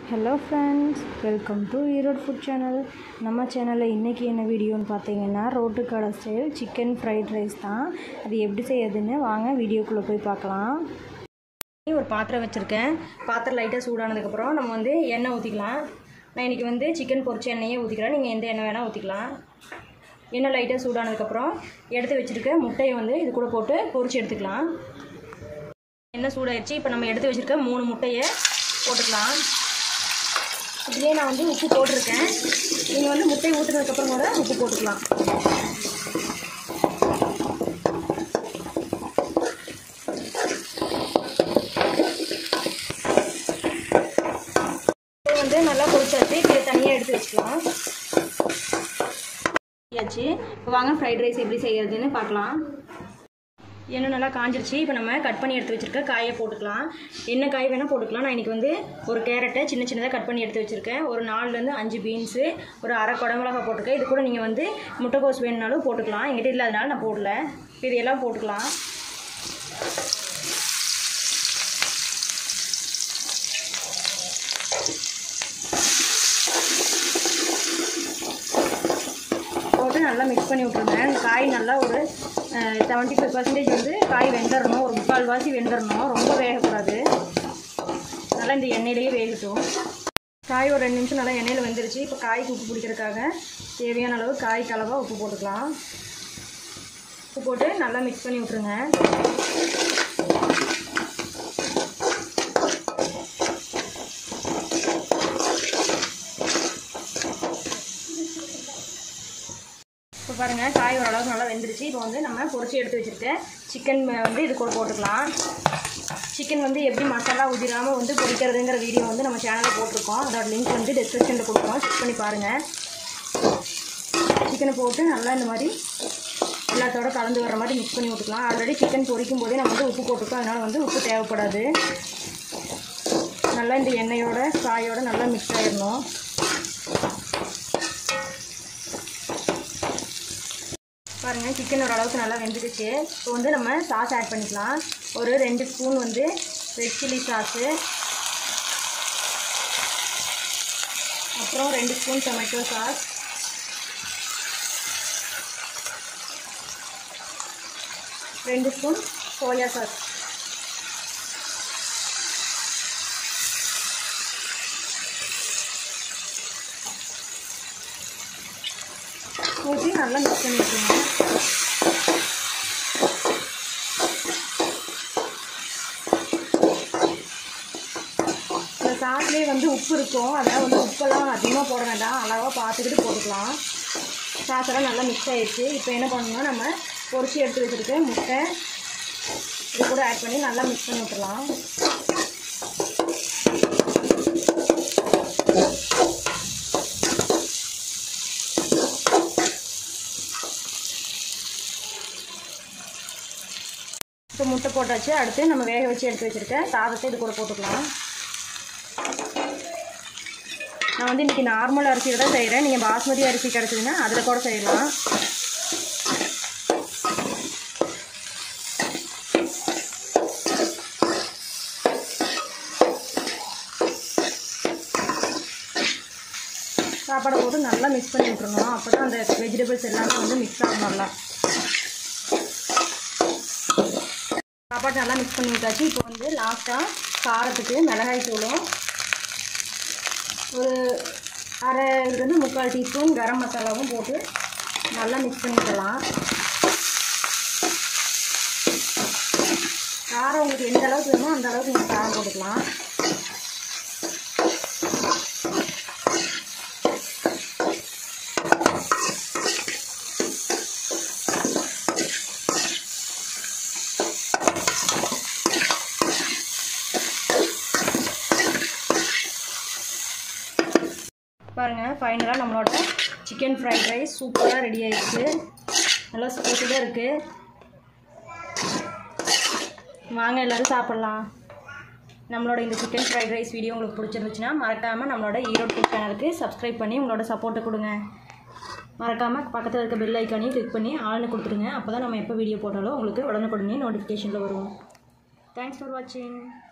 hello friends welcome to Erode food channel நம்ம சேனலில் இன்றைக்கி என்ன வீடியோன்னு பார்த்தீங்கன்னா ரோட்டு கடை ஸ்டைல் சிக்கன் ஃப்ரைட் ரைஸ் தான் அது எப்படி செய்யறதுன்னு வாங்க வீடியோக்குள்ளே போய் பார்க்கலாம் ஒரு பாத்திரம் வச்சுருக்கேன் பாத்திரம் லைட்டாக சூடானதுக்கப்புறம் நம்ம வந்து எண்ணெய் ஊற்றிக்கலாம் நான் இன்றைக்கி வந்து சிக்கன் பொரிச்ச எண்ணெயே ஊற்றிக்கிறேன் நீங்கள் எந்த எண்ணெய் வேணால் ஊற்றிக்கலாம் எண்ணெய் லைட்டாக சூடானதுக்கப்புறம் எடுத்து வச்சுருக்க முட்டையை வந்து இது கூட போட்டு பொரிச்சு எடுத்துக்கலாம் எண்ணெய் சூடாயிடுச்சு இப்போ நம்ம எடுத்து வச்சுருக்க மூணு முட்டையை போட்டுக்கலாம் இதுலேயே நான் வந்து உப்பு போட்டிருக்கேன் நீங்கள் வந்து முட்டை ஊற்றுனதுக்கப்புறம் கூட உப்பு போட்டுக்கலாம் முட்டை வந்து நல்லா பொரிச்சாச்சு இதை தனியாக எடுத்து வச்சுக்கலாம் ஆச்சு இப்போ வாங்க ஃப்ரைட் ரைஸ் எப்படி செய்யறதுன்னு பார்க்கலாம் எண்ணெய் நல்லா காஞ்சிருச்சு இப்போ நம்ம கட் பண்ணி எடுத்து வச்சுருக்க காயை போட்டுக்கலாம் என்ன காய் வேணால் போட்டுக்கலாம் நான் இன்றைக்கி வந்து ஒரு கேரட்டை சின்ன சின்னதாக கட் பண்ணி எடுத்து வச்சுருக்கேன் ஒரு நாலுலேருந்து அஞ்சு பீன்ஸு ஒரு அரை குடமிளகா போட்டிருக்கேன் இது கூட நீங்கள் வந்து முட்டைக்கோஸ் வேணுனாலும் போட்டுக்கலாம் எங்கிட்ட இல்லாதனால நான் போடல இது எல்லாம் போட்டுக்கலாம் போட்டு நல்லா மிக்ஸ் பண்ணி விட்ருங்க இந்த காய் நல்லா ஒரு செவன்ட்டி ஃபைவ் பர்சன்டேஜ் வந்து காய் வெந்துடணும் ஒரு முக்கால்வாசி வெந்துடணும் ரொம்ப வேகக்கூடாது நல்லா இந்த எண்ணெயிலேயே வேகட்டும் காய் ஒரு ரெண்டு நிமிஷம் நல்லா எண்ணெயில் வெந்துருச்சு இப்போ காய்க்கு உப்பு பிடிக்கிறதுக்காக தேவையான அளவு காய் கலவாக உப்பு போட்டுக்கலாம் உப்பு போட்டு நல்லா மிக்ஸ் பண்ணி விட்ருங்க இப்போ பாருங்கள் காய் ஓரளவுக்கு நல்லா வெந்துருச்சு இப்போ வந்து நம்ம பொரிச்சு எடுத்து வச்சுருக்க சிக்கன் வந்து இது கூட போட்டுக்கலாம் சிக்கன் வந்து எப்படி மசாலா உதிராமல் வந்து பொரிக்கிறதுங்கிற வீடியோ வந்து நம்ம சேனலில் போட்டிருக்கோம் அதோட லிங்க் வந்து டிஸ்கிரிப்ஷனில் கொடுக்குறோம் செக் பண்ணி பாருங்கள் சிக்கனை போட்டு நல்லா இந்த மாதிரி எல்லாத்தோட கலந்து வர மாதிரி மிக்ஸ் பண்ணி விட்டுக்கலாம் ஆல்ரெடி சிக்கன் பொரிக்கும் போதே நம்ம வந்து உப்பு போட்டிருக்கோம் அதனால் வந்து உப்பு தேவைப்படாது நல்லா இந்த எண்ணெயோட காயோட நல்லா மிக்ஸ் ஆயிடணும் பாருங்கள் சிக்கன் ஓரளவுக்கு நல்லா வெந்துடுச்சு இப்போ வந்து நம்ம சாஸ் ஆட் பண்ணிக்கலாம் ஒரு ரெண்டு ஸ்பூன் வந்து ரெட் சில்லி சாஸு அப்புறம் ரெண்டு ஸ்பூன் டொமேட்டோ சாஸ் ரெண்டு ஸ்பூன் சோயா சாஸ் ஊற்றி நல்லா மிக்ஸ் பண்ணி வச்சுருங்க இந்த சாஸ்லேயே வந்து உப்பு இருக்கும் அதனால் வந்து உப்பெல்லாம் அதிகமாக போட வேண்டாம் அளவாக பார்த்துக்கிட்டு போட்டுக்கலாம் சாஸெல்லாம் நல்லா மிக்ஸ் ஆகிடுச்சு இப்போ என்ன பண்ணணும்னா நம்ம பொரிச்சு எடுத்து வச்சுருக்க முட்டை இது கூட ஆட் பண்ணி நல்லா மிக்ஸ் பண்ணி விட்டுறலாம் இப்போ முட்டை போட்டாச்சு அடுத்து நம்ம வேக வச்சு எடுத்து வச்சுருக்க சாதத்தை இது கூட போட்டுக்கலாம் நான் வந்து இன்றைக்கி நார்மல் அரிசியில் தான் செய்கிறேன் நீங்கள் பாஸ்மதி அரிசி கிடச்சிதுன்னா அதில் கூட செய்யலாம் சாப்பாடை போட்டு நல்லா மிக்ஸ் பண்ணி விட்ருணும் அப்போ தான் அந்த வெஜிடபிள்ஸ் எல்லாமே வந்து மிக்ஸ் ஆகும் நல்லா சாப்பாடு நல்லா மிக்ஸ் பண்ணி விட்டாச்சு இப்போ வந்து லாஸ்ட்டாக காரத்துக்கு மிளகாய் தூளும் ஒரு அரை இதுலேருந்து முக்கால் டீஸ்பூன் கரம் மசாலாவும் போட்டு நல்லா மிக்ஸ் பண்ணிக்கலாம் காரம் உங்களுக்கு எந்த அளவுக்கு வேணுமோ அந்த அளவுக்கு நீங்கள் காரம் போட்டுக்கலாம் பாருங்கள் ஃபைனலாக நம்மளோட சிக்கன் ஃப்ரைட் ரைஸ் சூப்பராக ரெடி ஆயிடுச்சு நல்லா ஸ்பெஷலாக இருக்குது வாங்க எல்லோரும் சாப்பிட்லாம் நம்மளோட இந்த சிக்கன் ஃப்ரைட் ரைஸ் வீடியோ உங்களுக்கு பிடிச்சிருந்துச்சுன்னா மறக்காமல் நம்மளோட ஈரோடு ஃபுட் சேனலுக்கு சப்ஸ்கிரைப் பண்ணி உங்களோட சப்போர்ட்டை கொடுங்க மறக்காமல் பக்கத்தில் இருக்க பெல் ஐக்கானையும் கிளிக் பண்ணி ஆள்னு கொடுத்துருங்க அப்போ தான் நம்ம எப்போ வீடியோ போட்டாலும் உங்களுக்கு உடனுக்குடனே நோட்டிஃபிகேஷனில் வரும் தேங்க்ஸ் ஃபார் வாட்சிங்